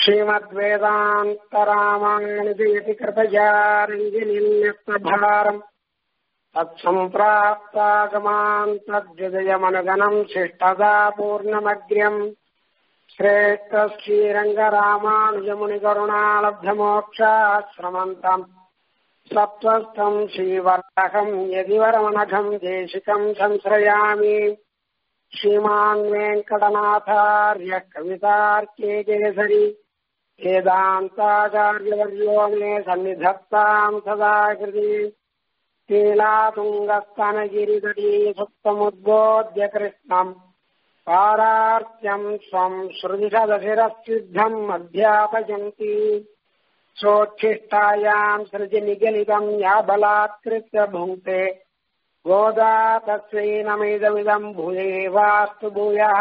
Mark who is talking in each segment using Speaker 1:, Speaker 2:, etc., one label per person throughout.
Speaker 1: श्रीमद्वेदान्तरामानुजयति कृपयारञ्जनिन्यस्तभारम् तत्सम्प्राप्तागमान् तद्विदयमनुगणम् शिष्टदा पूर्णमग्र्यम् श्रेष्ठश्रीरङ्गरामानुजमुनिकरुणालब्धमोक्षाश्रमन्तम् सत्त्वस्थम् श्रीवर्तकम् यदि वरमनघम् देशिकम् संश्रयामि श्रीमान् वेङ्कटनाथार्य कवितार्के केसरी वेदान्ताचार्यवर्यो मे सन्निधत्ताम् सदा कृति शीलातुङ्गस्तनगिरितटी सुप्तमुद्बोध्य कृष्णम् पारार्त्यम् स्वम् श्रुतिशदशिरसिद्धम् अध्यापयन्ति सोच्छिष्टायाम् सृजनिगलितम् या बलात्कृत्य भुङ्क्ते गोदा तस्यै नमिदमिदम् भूयेवास्तु भूयः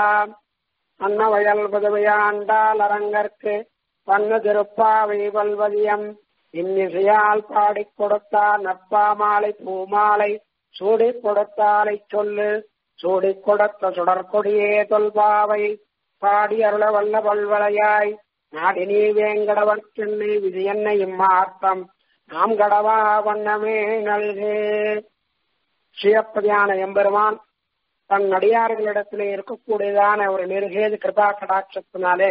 Speaker 1: அன்னவயல்பதவையாண்டாலரங்கற்கு பன்னு திருப்பாவை வல்வதியம் இன்னிசையால் பாடிக் கொடுத்தார் நற்பாமாலை பூமாலை சூடிக் கொடுத்தாலை சொல்லு சூடிக் கொடுத்த சுடற்கொடியே தொல்பாவை பாடி அருள வல்ல பல்வளையாய் நாடினி வேங்கடவன் சென்னை விதியன்னை இம்மார்த்தம் நாம் கடவா வண்ணமே நல்கே ஸ்ரீயப்பதியான எம்பெருமான் தன் அடியார்களிடத்திலே இருக்கக்கூடியதான ஒரு நெருகேது கிருபா கடாட்சத்தினாலே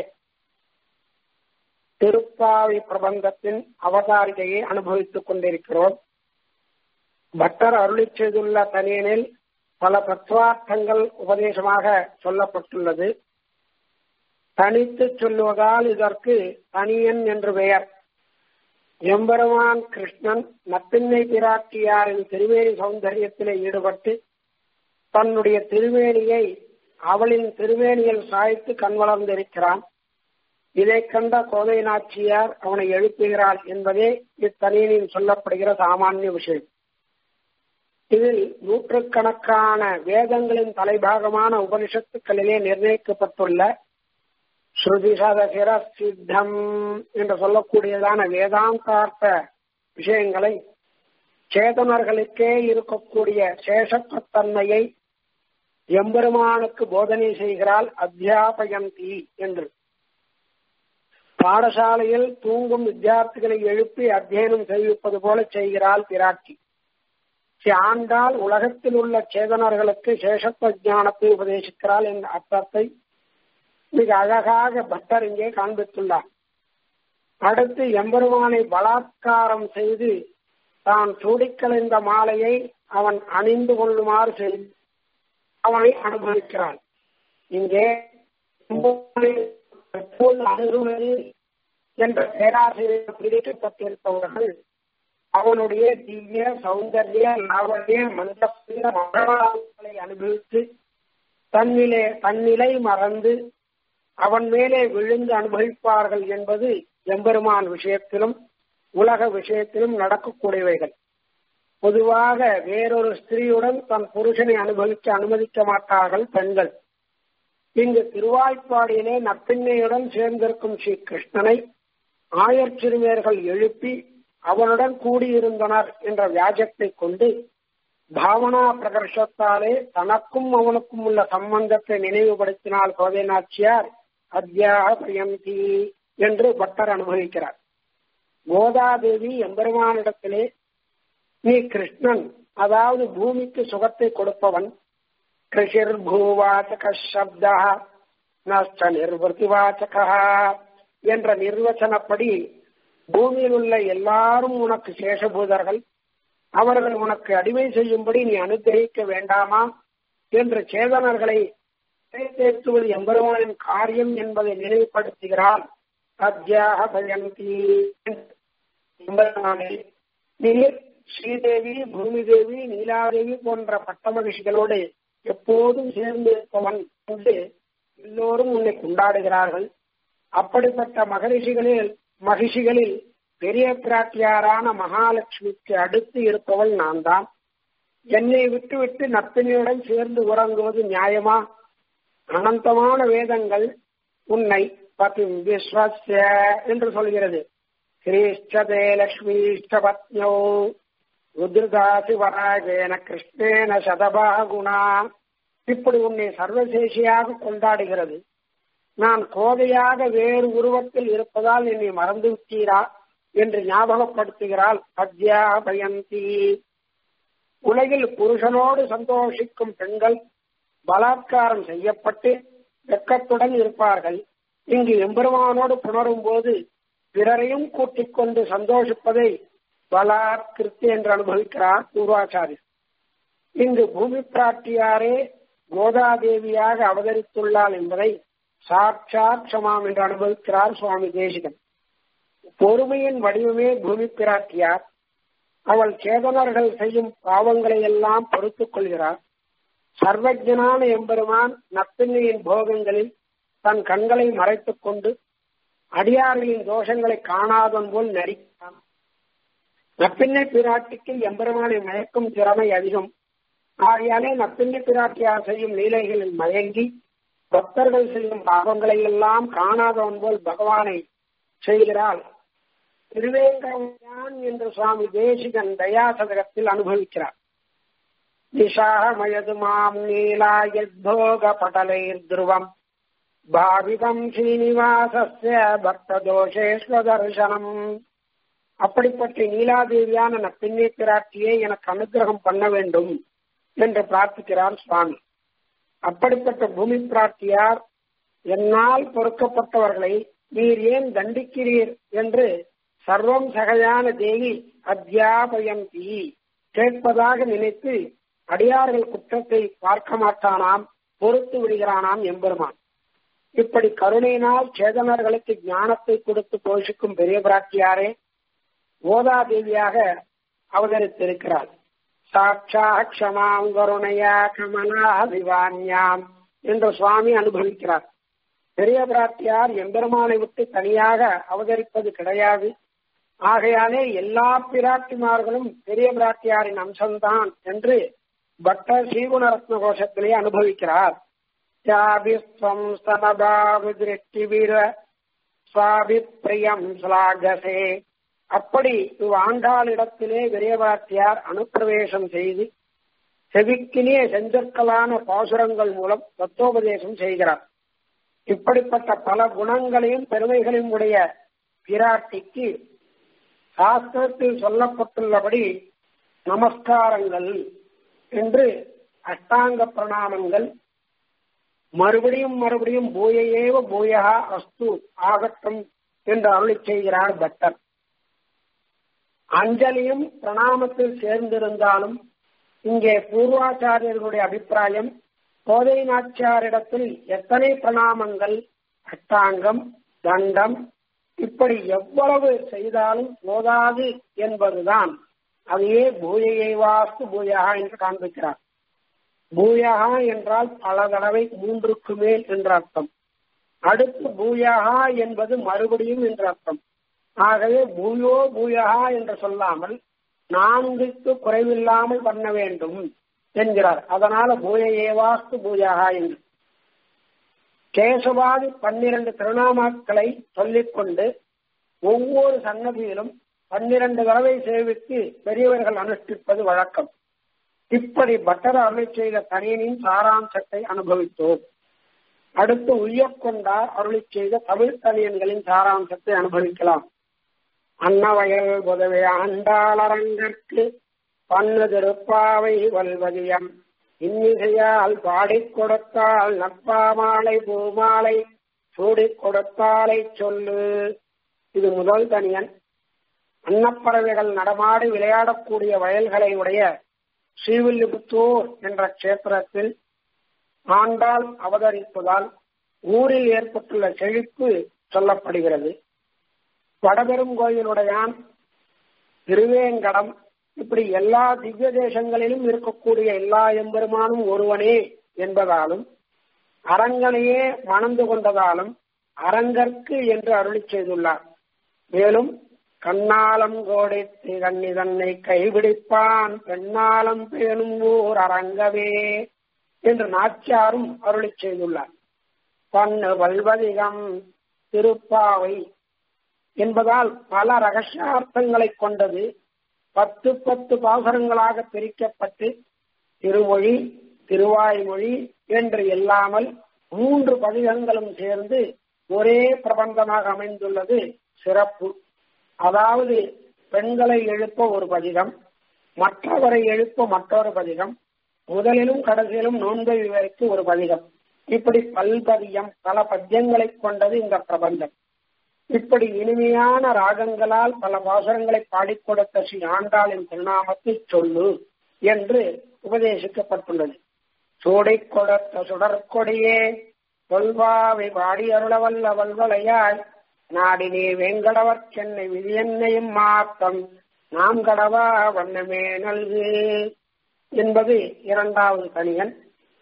Speaker 1: திருப்பாவை பிரபந்தத்தின் அவதாரிகையை அனுபவித்துக் கொண்டிருக்கிறோம் பட்டர் அருளி செய்துள்ள தனியனில் பல தத்துவார்த்தங்கள் உபதேசமாக சொல்லப்பட்டுள்ளது தனித்து சொல்லுவதால் இதற்கு தனியன் என்று பெயர் எம்பெருமான் கிருஷ்ணன் நப்பின்னை பிராட்டியாரின் திருவேணி சௌந்தரியத்திலே ஈடுபட்டு தன்னுடைய திருவேணியை அவளின் திருவேணியில் சாய்த்து கண் வளர்ந்திருக்கிறான் இதை கண்ட கோதை நாச்சியார் அவனை எழுப்புகிறாள் என்பதே இத்தனியனில் சொல்லப்படுகிற சாமானிய விஷயம் இதில் நூற்றுக்கணக்கான வேதங்களின் தலைபாகமான உபனிஷத்துக்களிலே நிர்ணயிக்கப்பட்டுள்ள ஸ்ருதி சதசிர சித்தம் என்று சொல்லக்கூடியதான வேதாந்தார்த்த விஷயங்களை சேதனர்களுக்கே இருக்கக்கூடிய சேஷத்தன்மையை எம்பெருமானுக்கு போதனை செய்கிறாள் அத்தியாபயந்தி என்று பாடசாலையில் தூங்கும் வித்தியார்த்திகளை எழுப்பி அத்தியனம் செய்விப்பது போல செய்கிறாள் பிராட்டி ஆண்டால் உலகத்தில் உள்ள சேதனர்களுக்கு சேஷத்துவ ஞானத்தை உபதேசிக்கிறாள் என்ற அர்த்தத்தை மிக அழகாக பட்டர் இங்கே காண்பித்துள்ளார் அடுத்து எம்பெருமானை பலாத்காரம் செய்து தான் சூடிக்கலைந்த மாலையை அவன் அணிந்து கொள்ளுமாறு செய்து அவனை அனுபவிக்கிறான் இங்கே அணுகுவது என்ற பேராசிரியர் பிரிக்கப்பட்டிருப்பவர்கள் அவனுடைய திவ்ய சௌந்தர்ய லாவண்ய மந்தஸ்திர மகளாங்களை அனுபவித்து தன்னிலே தன்னிலை மறந்து அவன் மேலே விழுந்து அனுபவிப்பார்கள் என்பது எம்பெருமான் விஷயத்திலும் உலக விஷயத்திலும் நடக்கக்கூடியவைகள் பொதுவாக வேறொரு ஸ்திரீயுடன் தன் புருஷனை அனுபவிக்க அனுமதிக்க மாட்டார்கள் பெண்கள் இங்கு திருவாய்ப்பாடியிலே நப்பிண்ணையுடன் சேர்ந்திருக்கும் ஸ்ரீ கிருஷ்ணனை ஆயர் சிறுமியர்கள் எழுப்பி அவனுடன் கூடியிருந்தனர் என்ற வியாஜத்தை கொண்டு பாவனா பிரகர்ஷத்தாலே தனக்கும் அவனுக்கும் உள்ள சம்பந்தத்தை நினைவுபடுத்தினால் கோதை நாச்சியார் அத்தியாக பயந்தி என்று பட்டர் அனுபவிக்கிறார் கோதாதேவி எம்பெருமானிடத்திலே நீ கிருஷ்ணன் அதாவது பூமிக்கு சுகத்தை கொடுப்பவன் கிருஷிர் பூவாச்சக சப்தா நஷ்ட நிர்வர்த்திவாச்சக என்ற நிர்வச்சனப்படி பூமியில் உள்ள எல்லாரும் உனக்கு சேஷபூதர்கள் அவர்கள் உனக்கு அடிமை செய்யும்படி நீ அனுகிரகிக்க வேண்டாமா என்று சேதனர்களை தேர்த்துவது எம்பெருமானின் காரியம் என்பதை நினைவுபடுத்துகிறார் அத்தியாக பயந்தி நீர் ஸ்ரீதேவி பூமி தேவி நீலாதேவி போன்ற பட்ட மகிழ்ச்சிகளோடு எப்போதும் சேர்ந்து இருப்பவன் என்று எல்லோரும் உன்னை கொண்டாடுகிறார்கள் அப்படிப்பட்ட மகரிஷிகளில் மகிழ்ச்சிகளில் பெரிய பிராட்டியாரான மகாலட்சுமிக்கு அடுத்து இருப்பவள் நான் தான் என்னை விட்டுவிட்டு நப்பினியுடன் சேர்ந்து உறங்குவது நியாயமா அனந்தமான வேதங்கள் உன்னை பதி விஸ்வசிய என்று சொல்கிறது ஸ்ரீஷ்டதே லக்ஷ்மீஷ்ட பத்யோ ருத்ரதாசி வராகேன கிருஷ்ணேன சதபாகுணா இப்படி உன்னை சர்வசேஷியாக கொண்டாடுகிறது நான் கோதையாக வேறு உருவத்தில் இருப்பதால் என்னை மறந்து விட்டீரா என்று ஞாபகப்படுத்துகிறாள் அத்தியாபயந்தி உலகில் புருஷனோடு சந்தோஷிக்கும் பெண்கள் பலாத்காரம் செய்யப்பட்டு வெக்கத்துடன் இருப்பார்கள் இங்கு எம்பெருமானோடு புணரும் போது பிறரையும் கூட்டிக் கொண்டு சந்தோஷிப்பதை பலாத்கிருத்து என்று அனுபவிக்கிறார் பூர்வாச்சாரியர் இங்கு பூமி பிராட்டியாரே கோதாதேவியாக அவதரித்துள்ளாள் என்பதை சாட்சாத் சமாம் என்று அனுபவிக்கிறார் சுவாமி தேசிகன் பொறுமையின் வடிவமே பூமி பிராட்டியார் அவள் சேதனர்கள் செய்யும் பாவங்களை எல்லாம் பொறுத்துக் கொள்கிறார் சர்வஜனான எம்பெருமான் நப்பின்னையின் போகங்களில் தன் கண்களை மறைத்துக் கொண்டு அடியார்களின் தோஷங்களை காணாதன் போல் நடிக்கிறான் நப்பின்னை பிராட்டிக்கு எம்பெருமானை மயக்கும் திறமை அதிகம் ஆகையாலே நப்பின்னை பிராட்டியார் செய்யும் லீலைகளில் மயங்கி பக்தர்கள் செய்யும் பாவங்களை எல்லாம் காணாதவன் போல் பகவானை செய்கிறாள் திருவேங்கடான் என்று சுவாமி தேசிகன் தயாசதகத்தில் அனுபவிக்கிறார் நிஷாமயது மாம் நீலாயத்போக படலைர் துருவம் பாவிதம் ஸ்ரீனிவாசஸ்ய பக்ததோஷேஸ்வதர்சனம் அப்படிப்பட்ட நீலாதேவியான நப்பிண்ணை பிராட்டியை எனக்கு அனுகிரகம் பண்ண வேண்டும் என்று பிரார்த்திக்கிறார் சுவாமி அப்படிப்பட்ட பூமி பிராட்டியார் என்னால் பொறுக்கப்பட்டவர்களை நீர் ஏன் தண்டிக்கிறீர் என்று சர்வம் சகையான தேவி அத்தியாபயந்தி கேட்பதாக நினைத்து அடியார்கள் குற்றத்தை பார்க்க மாட்டானாம் பொறுத்து விடுகிறானாம் எம்பெருமான் இப்படி கருணையினால் சேதனர்களுக்கு ஞானத்தை கொடுத்து போஷிக்கும் பெரிய பிராட்டியாரே ஓதாதேவியாக அவதரித்திருக்கிறார் சாட்சா க்ஷமாம் கருணையா கமலா திவான்யாம் என்று சுவாமி அனுபவிக்கிறார் பெரிய பிராட்டியார் எம்பெருமானை விட்டு தனியாக அவதரிப்பது கிடையாது ஆகையாலே எல்லா பிராட்டிமார்களும் பெரிய பிராட்டியாரின் அம்சம்தான் என்று பட்டர் ஸ்ரீகுணரத்ன கோஷத்திலே அனுபவிக்கிறார் யாபிஸ்வம் ஸ்தனபாவு திருஷ்டிவீர சுவாபிப்பிரியம் சுலாகசே அப்படி இவ்வாண்டாளிடத்திலே பெரியபாட்டியார் அனுப்பிரவேசம் செய்து செவிக்கினிய செஞ்சற்களான பாசுரங்கள் மூலம் தத்துவோபதேசம் செய்கிறார் இப்படிப்பட்ட பல குணங்களையும் பெருமைகளையும் உடைய பிராட்டிக்கு சாஸ்திரத்தில் சொல்லப்பட்டுள்ளபடி நமஸ்காரங்கள் என்று அஷ்டாங்க பிரணாமங்கள் மறுபடியும் மறுபடியும் பூயையேவ பூயகா அஸ்து ஆகட்டும் என்று அருளி செய்கிறார் பட்டர் அஞ்சலியும் பிரணாமத்தில் சேர்ந்திருந்தாலும் இங்கே பூர்வாச்சாரியர்களுடைய அபிப்பிராயம் கோதை நாச்சியாரிடத்தில் எத்தனை பிரணாமங்கள் அட்டாங்கம் தண்டம் இப்படி எவ்வளவு செய்தாலும் போதாது என்பதுதான் அதையே பூயையை வாஸ்து பூயகா என்று காண்பிக்கிறார் பூயகா என்றால் பல தடவை மூன்றுக்கு மேல் என்ற அர்த்தம் அடுத்து பூயகா என்பது மறுபடியும் என்ற அர்த்தம் ஆகவே பூயோ பூயகா என்று சொல்லாமல் நான்குக்கு குறைவில்லாமல் பண்ண வேண்டும் என்கிறார் அதனால பூய ஏவாஸ்து பூஜாகா என்று கேசவாதி பன்னிரண்டு திருநாமாக்களை சொல்லிக்கொண்டு ஒவ்வொரு சன்னதியிலும் பன்னிரண்டு தடவை சேவித்து பெரியவர்கள் அனுஷ்டிப்பது வழக்கம் இப்படி பட்டர் அருளை செய்த தனியனின் சாராம்சத்தை அனுபவித்தோம் அடுத்து உய்யக்கொண்டார் அருளி செய்த தமிழ் தனியன்களின் சாராம்சத்தை அனுபவிக்கலாம் அன்னவயல் உதவி ஆண்டாளரங்கற்கு பண்ணு திருப்பாவை வல்வதியம் இன்னிசையால் பாடிக் கொடுத்தால் நட்பாமாலை பூமாலை சூடிக் கொடுத்தாலை சொல்லு இது முதல் தனியன் அன்னப்பறவைகள் நடமாடி விளையாடக்கூடிய வயல்களை உடைய ஸ்ரீவில்லிபுத்தூர் என்ற கஷேத்திரத்தில் ஆண்டாள் அவதரிப்பதால் ஊரில் ஏற்பட்டுள்ள செழிப்பு சொல்லப்படுகிறது வடபெரும் கோயிலுடையான் திருவேங்கடம் இப்படி எல்லா திவ்ய தேசங்களிலும் இருக்கக்கூடிய எல்லா எம்பெருமானும் ஒருவனே என்பதாலும் அரங்கனையே மணந்து கொண்டதாலும் அரங்கற்கு என்று அருளி செய்துள்ளார் மேலும் கண்ணாலம் கோடைத்து கண்ணி தன்னை கைபிடிப்பான் பெண்ணாலம் பேணும் ஊர் அரங்கவே என்று நாச்சியாரும் அருளி செய்துள்ளார் பண்ணு வல்வதிகம் திருப்பாவை என்பதால் பல ரகசியார்த்தங்களை கொண்டது பத்து பத்து பாசுரங்களாக பிரிக்கப்பட்டு திருமொழி திருவாய்மொழி என்று இல்லாமல் மூன்று பதிகங்களும் சேர்ந்து ஒரே பிரபந்தமாக அமைந்துள்ளது சிறப்பு அதாவது பெண்களை எழுப்ப ஒரு பதிகம் மற்றவரை எழுப்ப மற்றொரு பதிகம் முதலிலும் கடைசியிலும் நோன்பை விவரித்து ஒரு பதிகம் இப்படி பல்பதியம் பல பத்தியங்களை கொண்டது இந்த பிரபந்தம் இப்படி இனிமையான ராகங்களால் பல வாசகங்களை பாடிக் கொடுத்த ஸ்ரீ ஆண்டாளின் திருநாமத்தை சொல்லு என்று உபதேசிக்கப்பட்டுள்ளது சூடை கொடுத்த சுடற்கொடியே சொல்வாவை பாடி அருளவல்ல வல்வலையாய் நாடினே வேங்கடவர் சென்னை விதியன்னையும் மாத்தம் நாம் கடவா வண்ணமே நல்கு என்பது இரண்டாவது தனியன்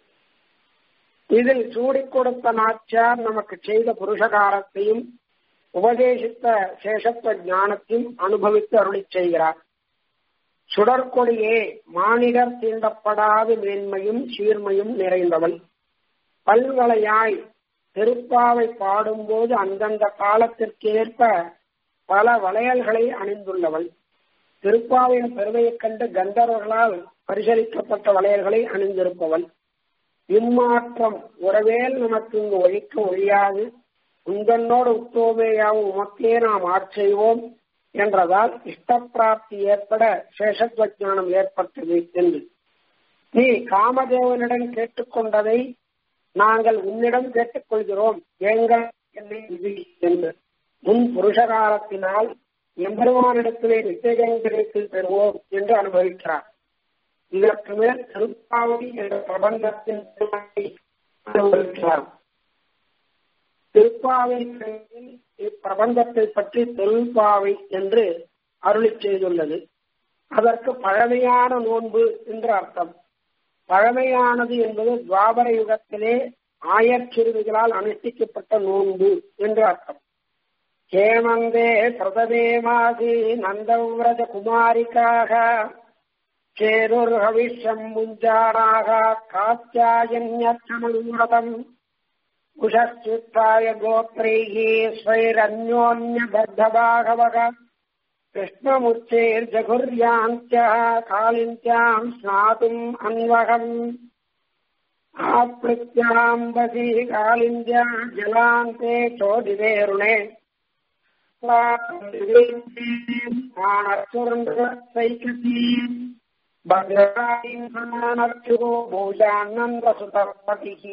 Speaker 1: இதில் சூடிக் கொடுத்த நாச்சியார் நமக்கு செய்த புருஷகாரத்தையும் உபதேசித்த சேஷத்துவ ஞானத்தையும் அனுபவித்து அருளி செய்கிறார் சுடற்கொடியே மானிடர் தீண்டப்படாத மேன்மையும் சீர்மையும் நிறைந்தவள் பல்வளையாய் திருப்பாவை பாடும்போது அந்தந்த காலத்திற்கேற்ப பல வளையல்களை அணிந்துள்ளவள் திருப்பாவின் பெருமையைக் கண்டு கந்தர்வர்களால் பரிசளிக்கப்பட்ட வளையல்களை அணிந்திருப்பவள் இம்மாற்றம் உறவேல் நமக்கு இங்கு ஒழிக்க ஒழியாது உந்தன்னோடு உத்தோமேயாவும் உமக்கே நாம் ஆட்செய்வோம் என்றதால் இஷ்டப்பிராப்தி ஏற்பட சேஷத்வஜானம் ஏற்பட்டது என்று நீ காமதேவனிடம் கேட்டுக்கொண்டதை நாங்கள் உன்னிடம் கேட்டுக்கொள்கிறோம் எங்கள் என்னை விதி என்று முன் புருஷகாரத்தினால் எம்பெருமானிடத்திலே நிச்சயங்களிடத்தில் பெறுவோம் என்று அனுபவிக்கிறார் இதற்கு மேல் திருப்பாவை என்ற பிரபந்தத்தின் அனுபவிக்கிறார் திருப்பாவை இப்பிரபந்தத்தை பற்றி தொல்பாவை என்று அருளி செய்துள்ளது அதற்கு பழமையான நோன்பு என்று அர்த்தம் பழமையானது என்பது துவாபர யுகத்திலே ஆயச்சிறுமிகளால் அனுஷ்டிக்கப்பட்ட நோன்பு என்று அர்த்தம் ஹேமந்தே பிரதமே மாசி நந்தவிரத குமாரிக்காக சேருர் ஹவிஷம் முஞ்சாராக காத்தியாயன்யர்த்தமனுரதம் உஷச்சுத்தாய கோத்ரைः स्वैरन्योन्यबद्धभागवः कृष्णमुच्चैर्जघुर्यान्त्यः कालिन्त्याम् स्नातुम् अन्वहम् आप्लुत्याम्बसी कालिन्द्या जलान्ते चोदिवेरुणे சைக்கசீம் பத்ராயின் சமானர்ச்சுகோ பூஜானந்தசுதபதிः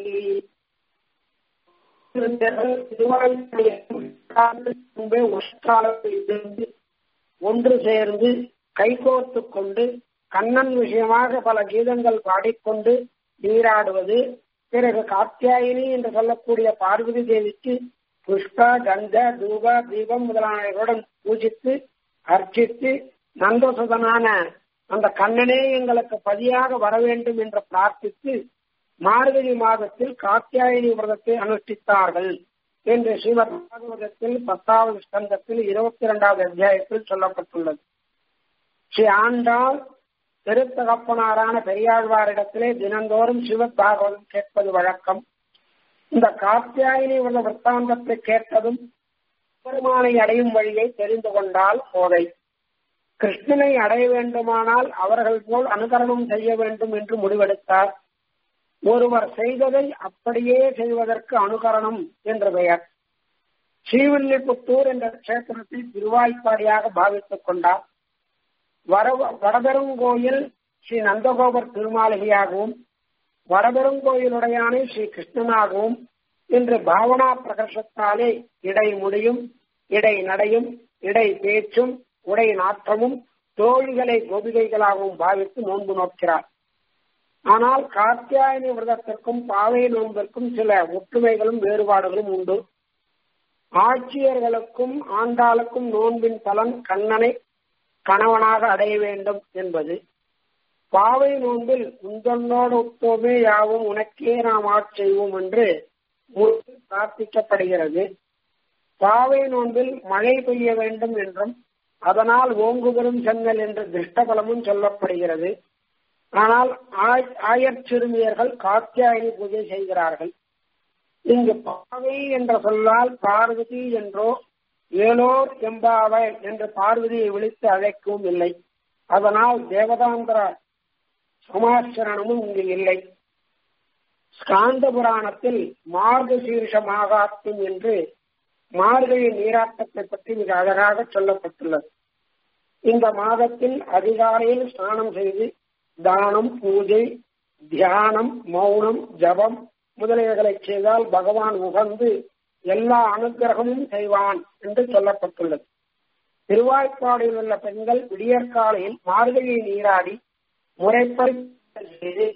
Speaker 1: உஷ்காலத்திலிருந்து ஒன்று சேர்ந்து கைகோர்த்து கொண்டு கண்ணன் விஷயமாக பல கீதங்கள் பாடிக்கொண்டு நீராடுவது பிறகு காத்தியாயினி என்று சொல்லக்கூடிய பார்வதி தேவிக்கு புஷ்ப கந்த தூப தீபம் முதலானவர்களுடன் பூஜித்து அர்ச்சித்து நந்தசுதனான அந்த கண்ணனே எங்களுக்கு பதியாக வர வேண்டும் என்று பிரார்த்தித்து மார்கழி மாதத்தில் காத்தியாயினி விரதத்தை அனுஷ்டித்தார்கள் என்று ஸ்ரீமத் பாகவதத்தில் பத்தாவது ஸ்கந்தத்தில் இருபத்தி இரண்டாவது அத்தியாயத்தில் சொல்லப்பட்டுள்ளது ஸ்ரீ ஆண்டாள் திருத்தகப்பனாரான பெரியாழ்வாரிடத்திலே தினந்தோறும் சிவத் பாகவதம் கேட்பது வழக்கம் இந்த காத்தியாயினி உள்ள விற்த்தாந்தத்தை கேட்டதும் பெருமானை அடையும் வழியை தெரிந்து கொண்டால் போதை கிருஷ்ணனை அடைய வேண்டுமானால் அவர்கள் போல் அனுகரணம் செய்ய வேண்டும் என்று முடிவெடுத்தார் ஒருவர் செய்ததை அப்படியே செய்வதற்கு அனுகரணம் என்று பெயர் ஸ்ரீவில்லிபுத்தூர் என்ற கஷேத்திரத்தை திருவாய்ப்பாடியாக பாவித்துக் கொண்டார் வர வடபெருங்கோயில் ஸ்ரீ நந்தகோபர் திருமாளிகையாகவும் வடபெருங்கோயிலுடையானை ஸ்ரீ கிருஷ்ணனாகவும் இன்று பாவனா பிரகர்ஷத்தாலே இடை முடியும் இடை நடையும் இடை பேச்சும் உடை நாற்றமும் தோழிகளை கோபிகைகளாகவும் பாவித்து நோன்பு நோக்கிறார் ஆனால் காத்தியாயனி விரதத்திற்கும் பாவை நோன்பிற்கும் சில ஒற்றுமைகளும் வேறுபாடுகளும் உண்டு ஆட்சியர்களுக்கும் ஆண்டாளுக்கும் நோன்பின் பலன் கண்ணனை கணவனாக அடைய வேண்டும் என்பது பாவை நோன்பில் உந்தன்னோடு ஒத்தோமே யாவும் உனக்கே நாம் ஆட்செய்வோம் என்று பிரார்த்திக்கப்படுகிறது பாவை நோன்பில் மழை பெய்ய வேண்டும் என்றும் அதனால் ஓங்குபெரும் சென்னல் என்று திருஷ்டபலமும் சொல்லப்படுகிறது ஆனால் ஆயர் சிறுமியர்கள் காத்தியாயனி பூஜை செய்கிறார்கள் இங்கு பாவை என்ற சொல்லால் பார்வதி என்றோ ஏலோர் எம்பாவை என்று பார்வதியை விழித்து அழைக்கவும் இல்லை அதனால் தேவதாந்திர சமாச்சரணமும் இங்கு இல்லை ஸ்காந்த புராணத்தில் மார்கசீர்ஷ மாகாத்யம் என்று மார்கழி நீராட்டத்தை பற்றி மிக அழகாக சொல்லப்பட்டுள்ளது இந்த மாதத்தில் அதிகாலையில் ஸ்நானம் செய்து தானம் பூஜை தியானம் மௌனம் ஜபம் முதலியவைகளை செய்தால் பகவான் உகந்து எல்லா அனுகிரகமும் செய்வான் என்று சொல்லப்பட்டுள்ளது திருவாய்ப்பாடியில் உள்ள பெண்கள் விடியற்காலையில் மார்கழியை நீராடி முறைப்படி செய்து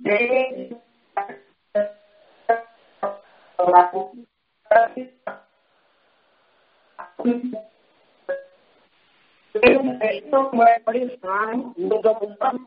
Speaker 1: முறைப்படி ஸ்நானம் முகம்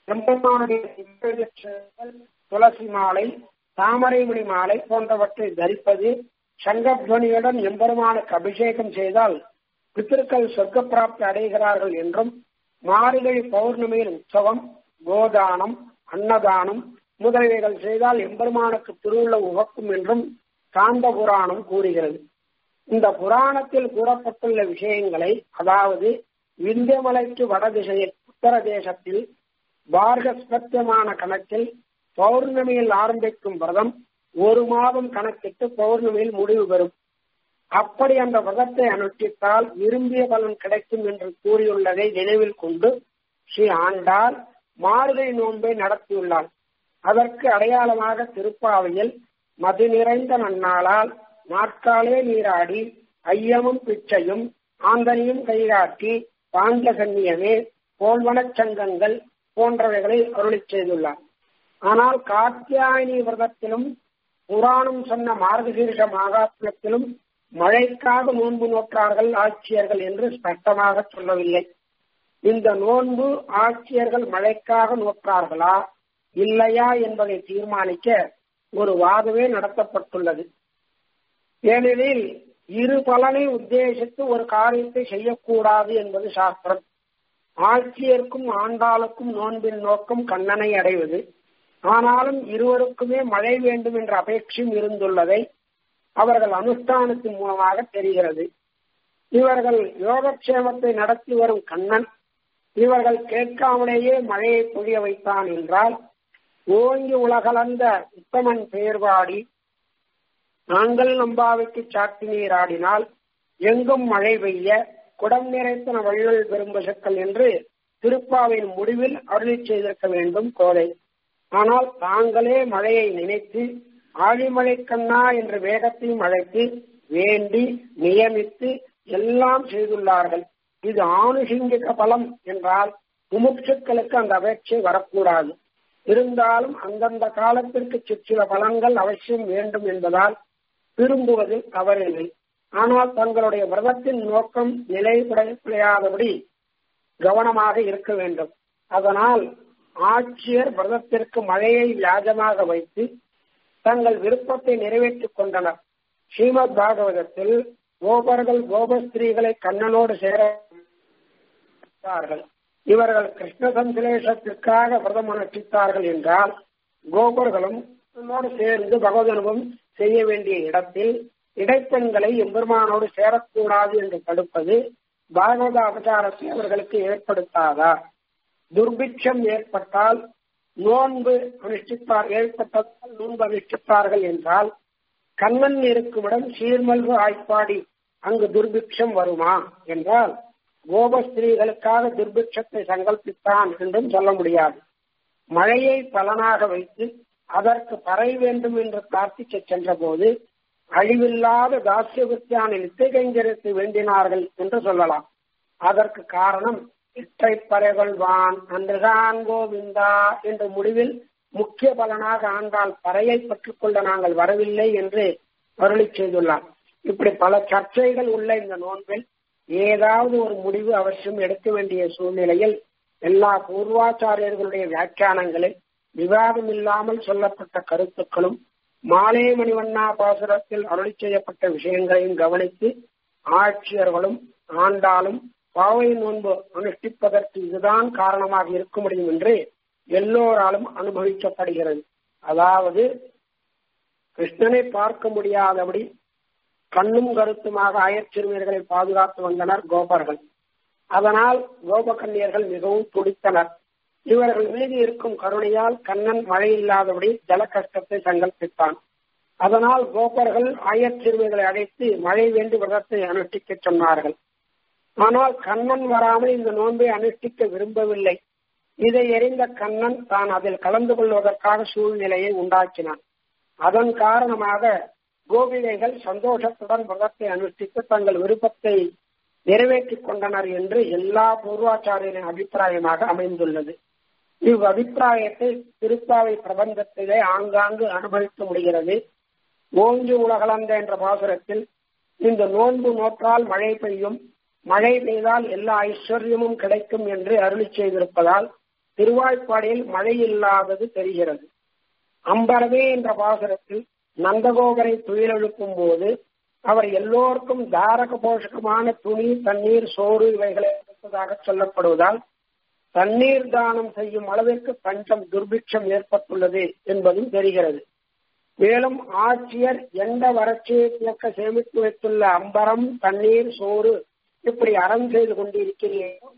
Speaker 1: துளசி மாலை தாமரைமணி மாலை போன்றவற்றை தரிப்பது சங்கத்வனியுடன் எம்பெருமானுக்கு அபிஷேகம் செய்தால் பித்திருக்கள் சொர்க்க பிராப்தி அடைகிறார்கள் என்றும் மார்கழி பௌர்ணமியில் உற்சவம் கோதானம் அன்னதானம் முதலியவைகள் செய்தால் எம்பெருமானுக்கு திருவுள்ள உகக்கும் என்றும் காந்த புராணம் கூறுகிறது இந்த புராணத்தில் கூறப்பட்டுள்ள விஷயங்களை அதாவது விந்தியமலைக்கு வடதிசையில் உத்தர தேசத்தில் பார்கஸ்பத்தியமான கணக்கில் பௌர்ணமியில் ஆரம்பிக்கும் விரதம் ஒரு மாதம் கணக்கிட்டு பௌர்ணமியில் முடிவு பெறும் அப்படி அந்த விரதத்தை அனுஷ்டித்தால் விரும்பிய பலன் கிடைக்கும் என்று கூறியுள்ளதை நினைவில் கொண்டு ஸ்ரீ ஆண்டாள் மார்கழி நோன்பை நடத்தியுள்ளார் அதற்கு அடையாளமாக திருப்பாவையில் மது நிறைந்த நன்னாளால் நாட்காலே நீராடி ஐயமும் பிச்சையும் ஆந்தனியும் கைகாட்டி பாஞ்சகன்னியமே போல்வனச் சங்கங்கள் போன்றவைகளை அருளி செய்துள்ளார் ஆனால் காத்தியாயனி விரதத்திலும் புராணம் சொன்ன மார்கசீர்ஷ மகாத்மத்திலும் மழைக்காக நோன்பு நோற்றார்கள் ஆட்சியர்கள் என்று ஸ்பஷ்டமாக சொல்லவில்லை இந்த நோன்பு ஆட்சியர்கள் மழைக்காக நோற்றார்களா இல்லையா என்பதை தீர்மானிக்க ஒரு வாதமே நடத்தப்பட்டுள்ளது ஏனெனில் இரு பலனை உத்தேசித்து ஒரு காரியத்தை செய்யக்கூடாது என்பது சாஸ்திரம் ஆட்சியருக்கும் ஆண்டாளுக்கும் நோன்பின் நோக்கம் கண்ணனை அடைவது ஆனாலும் இருவருக்குமே மழை வேண்டும் என்ற அபேட்சம் இருந்துள்ளதை அவர்கள் அனுஷ்டானத்தின் மூலமாக தெரிகிறது இவர்கள் யோகக்ஷேமத்தை நடத்தி வரும் கண்ணன் இவர்கள் கேட்காமலேயே மழையை பொழிய வைத்தான் என்றால் ஓங்கி உலகளந்த உத்தமன் பெயர்வாடி நாங்கள் நம்பாவைக்கு சாட்டி நீராடினால் எங்கும் மழை பெய்ய குடம் நிறைத்தன வள்ளல் பெரும்பசுக்கள் என்று திருப்பாவின் முடிவில் அருளி செய்திருக்க வேண்டும் கோதை ஆனால் தாங்களே மழையை நினைத்து ஆழிமழை கண்ணா என்ற வேகத்தையும் அழைத்து வேண்டி நியமித்து எல்லாம் செய்துள்ளார்கள் இது ஆணுஷிங்கிக பலம் என்றால் முமுட்சுக்களுக்கு அந்த அபேட்சை வரக்கூடாது இருந்தாலும் அந்தந்த காலத்திற்கு சிற்சில பலன்கள் அவசியம் வேண்டும் என்பதால் விரும்புவது தவறில்லை ஆனால் தங்களுடைய விரதத்தின் நோக்கம் நிலைப்படையாதபடி கவனமாக இருக்க வேண்டும் அதனால் ஆட்சியர் விரதத்திற்கு மழையை வியாஜமாக வைத்து தங்கள் விருப்பத்தை நிறைவேற்றிக் கொண்டனர் ஸ்ரீமத் பாகவதத்தில் கோபர்கள் கோபஸ்திரீகளை கண்ணனோடு சேர இவர்கள் கிருஷ்ண சந்திரேஷத்திற்காக விரதம் அனுஷ்டித்தார்கள் என்றால் கோபர்களும் தன்னோடு சேர்ந்து பகவதனுபம் செய்ய வேண்டிய இடத்தில் இடைப்பெண்களை எம்பெருமானோடு சேரக்கூடாது என்று தடுப்பது பாகவத அவதாரத்தை அவர்களுக்கு ஏற்படுத்தாதா துர்பிட்சம் ஏற்பட்டால் நோன்பு அனுஷ்டித்தார் ஏற்பட்டதால் நோன்பு அனுஷ்டித்தார்கள் என்றால் கண்ணன் இருக்குமிடம் சீர்மல்வு ஆய்ப்பாடி அங்கு துர்பிக்ஷம் வருமா என்றால் கோபஸ்திரீகளுக்காக துர்பிக்ஷத்தை சங்கல்பித்தான் என்றும் சொல்ல முடியாது மழையை பலனாக வைத்து அதற்கு பறை வேண்டும் என்று பிரார்த்திக்க சென்ற போது அழிவில்லாத தாசியகுத்தியான நித்தியகைங்கரத்தை வேண்டினார்கள் என்று சொல்லலாம் அதற்கு காரணம் இற்றை பறைகொள்வான் அன்றுதான் கோவிந்தா என்ற முடிவில் முக்கிய பலனாக ஆண்டால் பறையை பெற்றுக்கொள்ள நாங்கள் வரவில்லை என்று அருளி செய்துள்ளார் இப்படி பல சர்ச்சைகள் உள்ள இந்த நோன்பில் ஏதாவது ஒரு முடிவு அவசியம் எடுக்க வேண்டிய சூழ்நிலையில் எல்லா பூர்வாச்சாரியர்களுடைய வியாக்கியானங்களில் விவாதம் இல்லாமல் சொல்லப்பட்ட கருத்துக்களும் மாலே மணிவண்ணா பாசுரத்தில் அருளி செய்யப்பட்ட விஷயங்களையும் கவனித்து ஆட்சியர்களும் ஆண்டாலும் பாவை நோன்பு அனுஷ்டிப்பதற்கு இதுதான் காரணமாக இருக்க முடியும் என்று எல்லோராலும் அனுபவிக்கப்படுகிறது அதாவது கிருஷ்ணனை பார்க்க முடியாதபடி கண்ணும் கருத்துமாக ஆயச்சிறுமியர்களை பாதுகாத்து வந்தனர் கோபர்கள் அதனால் கோபகன்னியர்கள் மிகவும் துடித்தனர் இவர்கள் மீது இருக்கும் கருணையால் கண்ணன் மழை இல்லாதபடி ஜல கஷ்டத்தை சங்கல்பித்தான் அதனால் கோபர்கள் ஆயச்சிறுமிகளை அழைத்து மழை வேண்டி விரதத்தை அனுஷ்டிக்க சொன்னார்கள் ஆனால் கண்ணன் வராமல் இந்த நோன்பை அனுஷ்டிக்க விரும்பவில்லை இதை எறிந்த கண்ணன் தான் அதில் கலந்து கொள்வதற்காக சூழ்நிலையை உண்டாக்கினான் அதன் காரணமாக கோபிகைகள் சந்தோஷத்துடன் விரதத்தை அனுஷ்டித்து தங்கள் விருப்பத்தை நிறைவேற்றிக் கொண்டனர் என்று எல்லா பூர்வாச்சாரியரின் அபிப்பிராயமாக அமைந்துள்ளது இவ் அபிப்பிராயத்தை திருப்பாவை பிரபந்தத்திலே ஆங்காங்கு அனுபவிக்க முடிகிறது ஓங்கி உலகளந்த என்ற பாசுரத்தில் இந்த நோன்பு நோற்றால் மழை பெய்யும் மழை பெய்தால் எல்லா ஐஸ்வர்யமும் கிடைக்கும் என்று அருளி செய்திருப்பதால் திருவாய்ப்பாடியில் மழை இல்லாதது தெரிகிறது அம்பரவே என்ற பாசுரத்தில் நந்தகோபரை துயிலெழுப்பும் போது அவர் எல்லோருக்கும் தாரக போஷகமான துணி தண்ணீர் சோறு இவைகளை கொடுத்ததாக சொல்லப்படுவதால் தண்ணீர் தானம் செய்யும் அளவிற்கு பஞ்சம் துர்பிக்ஷம் ஏற்பட்டுள்ளது என்பதும் தெரிகிறது மேலும் ஆட்சியர் எந்த வறட்சியை போக்க சேமித்து வைத்துள்ள அம்பரம் தண்ணீர் சோறு இப்படி அறம் செய்து கொண்டிருக்கிறீர்களோ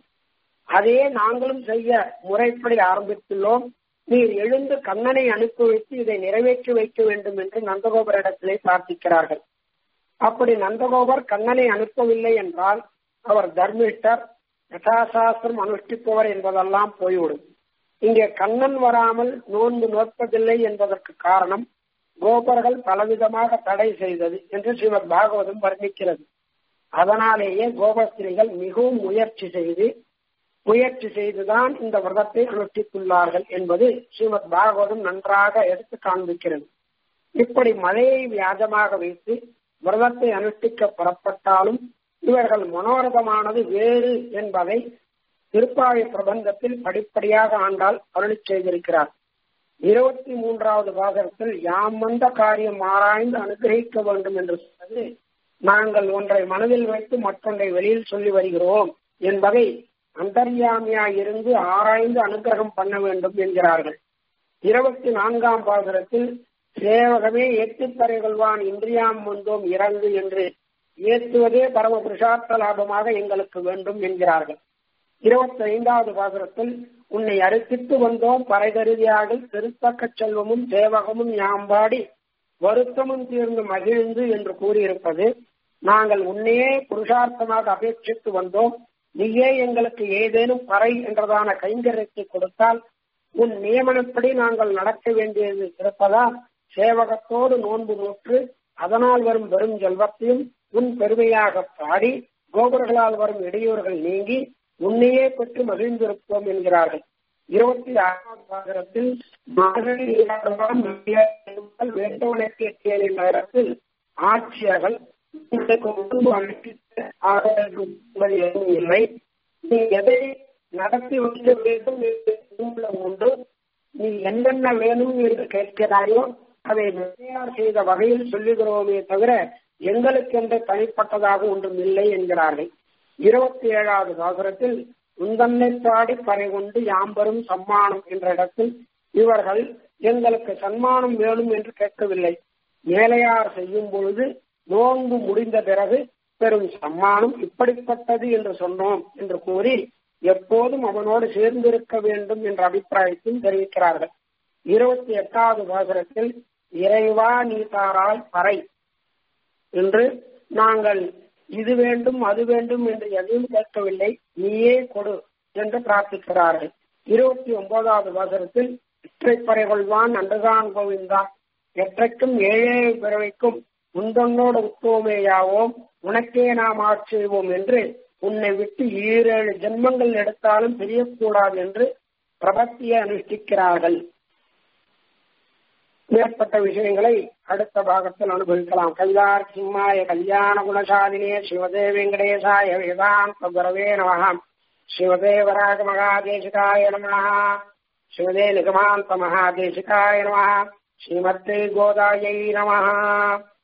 Speaker 1: அதே நாங்களும் செய்ய முறைப்படி ஆரம்பித்துள்ளோம் நீர் எழுந்து கண்ணனை அனுப்பி வைத்து இதை நிறைவேற்றி வைக்க வேண்டும் என்று நந்தகோபரிடத்திலே பிரார்த்திக்கிறார்கள் அப்படி நந்தகோபர் கண்ணனை அனுப்பவில்லை என்றால் அவர் தர்மிஷ்டர் யதாசாஸ்திரம் அனுஷ்டிப்பவர் என்பதெல்லாம் போய்விடும் இங்கே கண்ணன் வராமல் நோன்பு நோற்பதில்லை என்பதற்கு காரணம் கோபர்கள் பலவிதமாக தடை செய்தது என்று ஸ்ரீமத் பாகவதம் வர்ணிக்கிறது அதனாலேயே கோபஸ்திரிகள் மிகவும் முயற்சி செய்து முயற்சி செய்துதான் இந்த விரதத்தை அனுஷ்டித்துள்ளார்கள் என்பது ஸ்ரீமத் பாகவதம் நன்றாக எடுத்து காண்பிக்கிறது இப்படி மழையை வியாஜமாக வைத்து விரதத்தை அனுஷ்டிக்க புறப்பட்டாலும் இவர்கள் மனோரதமானது வேறு என்பதை திருப்பாவை பிரபந்தத்தில் படிப்படியாக ஆண்டால் அருளி செய்திருக்கிறார் இருபத்தி மூன்றாவது பாகத்தில் யாம் வந்த காரியம் ஆராய்ந்து அனுகிரகிக்க வேண்டும் என்று சொன்னது நாங்கள் ஒன்றை மனதில் வைத்து மற்றொன்றை வெளியில் சொல்லி வருகிறோம் என்பதை அந்தர்யாமியாய் இருந்து ஆராய்ந்து அனுகிரகம் பண்ண வேண்டும் என்கிறார்கள் இருபத்தி நான்காம் பாசுரத்தில் சேவகமே ஏற்றுப்பறை கொள்வான் இன்றியாம் வந்தோம் இறங்கு என்று ஏற்றுவதே பரம புருஷார்த்த லாபமாக எங்களுக்கு வேண்டும் என்கிறார்கள் இருபத்தி ஐந்தாவது பாசுரத்தில் உன்னை அறுத்திட்டு வந்தோம் பறைகருதியாக திருத்தக்க செல்வமும் சேவகமும் யாம்பாடி வருத்தமும் தீர்ந்து மகிழ்ந்து என்று கூறியிருப்பது நாங்கள் உன்னையே புருஷார்த்தமாக அபேட்சித்து வந்தோம் நீயே எங்களுக்கு ஏதேனும் பறை என்றதான கைங்கரியத்தை கொடுத்தால் உன் நியமனப்படி நாங்கள் நடக்க வேண்டியது இருப்பதால் சேவகத்தோடு நோன்பு நோற்று அதனால் வரும் பெரும் செல்வத்தையும் உன் பெருமையாக பாடி கோபுரங்களால் வரும் இடையூறுகள் நீங்கி உன்னையே பெற்று மகிழ்ந்திருப்போம் என்கிறார்கள் இருபத்தி ஆறாம் பாகரத்தில் வேட்டவனுக்கு எட்டிய நேரத்தில் ஆட்சியர்கள் முன்பு அனுப்பித்த எதுவும் இல்லை நீ எதை நடத்தி வைக்க வேண்டும் என்று உண்டு நீ என்னென்ன வேணும் என்று கேட்கிறாயோ அதை தயார் செய்த வகையில் சொல்லுகிறோமே தவிர எங்களுக்கென்று தனிப்பட்டதாக ஒன்றும் இல்லை என்கிறார்கள் இருபத்தி ஏழாவது பாசுரத்தில் உந்தன்னை பாடி பறை கொண்டு யாம்பரும் சம்மானம் என்ற இடத்தில் இவர்கள் எங்களுக்கு சன்மானம் வேணும் என்று கேட்கவில்லை மேலையார் செய்யும் பொழுது நோன்பு முடிந்த பிறகு பெரும் சம்மானம் இப்படிப்பட்டது என்று சொன்னோம் என்று கூறி எப்போதும் அவனோடு சேர்ந்திருக்க வேண்டும் என்ற அபிப்பிராயத்தையும் தெரிவிக்கிறார்கள் இருபத்தி எட்டாவது பாசுரத்தில் இறைவா நீ தாராய் பறை என்று நாங்கள் இது வேண்டும் அது வேண்டும் என்று எதையும் கேட்கவில்லை நீயே கொடு என்று பிரார்த்திக்கிறார்கள் இருபத்தி ஒன்பதாவது வாசகத்தில் இற்றைப்பறை கொள்வான் அன்றுதான் கோவிந்தான் எற்றைக்கும் ஏழே பிறவைக்கும் உந்தன்னோடு உத்தோமேயாவோம் உனக்கே நாம் ஆட்செய்வோம் என்று உன்னை விட்டு ஈரேழு ஜென்மங்கள் எடுத்தாலும் தெரியக்கூடாது என்று பிரபத்தியை அனுஷ்டிக்கிறார்கள் மேற்பட்ட விஷயங்களை அடுத்த பாகத்தில் அனுபவிக்கலாம் கல்யார் சிம்மாய கல்யாண குணசாலினே சிவதே வெங்கடேசாய வேதாந்த குரவே நமகாம் சிவதே வராக மகாதேசிகாய நம சிவதே நிகமாந்த மகாதேசிகாய நம ஸ்ரீமத்தே கோதாயை நம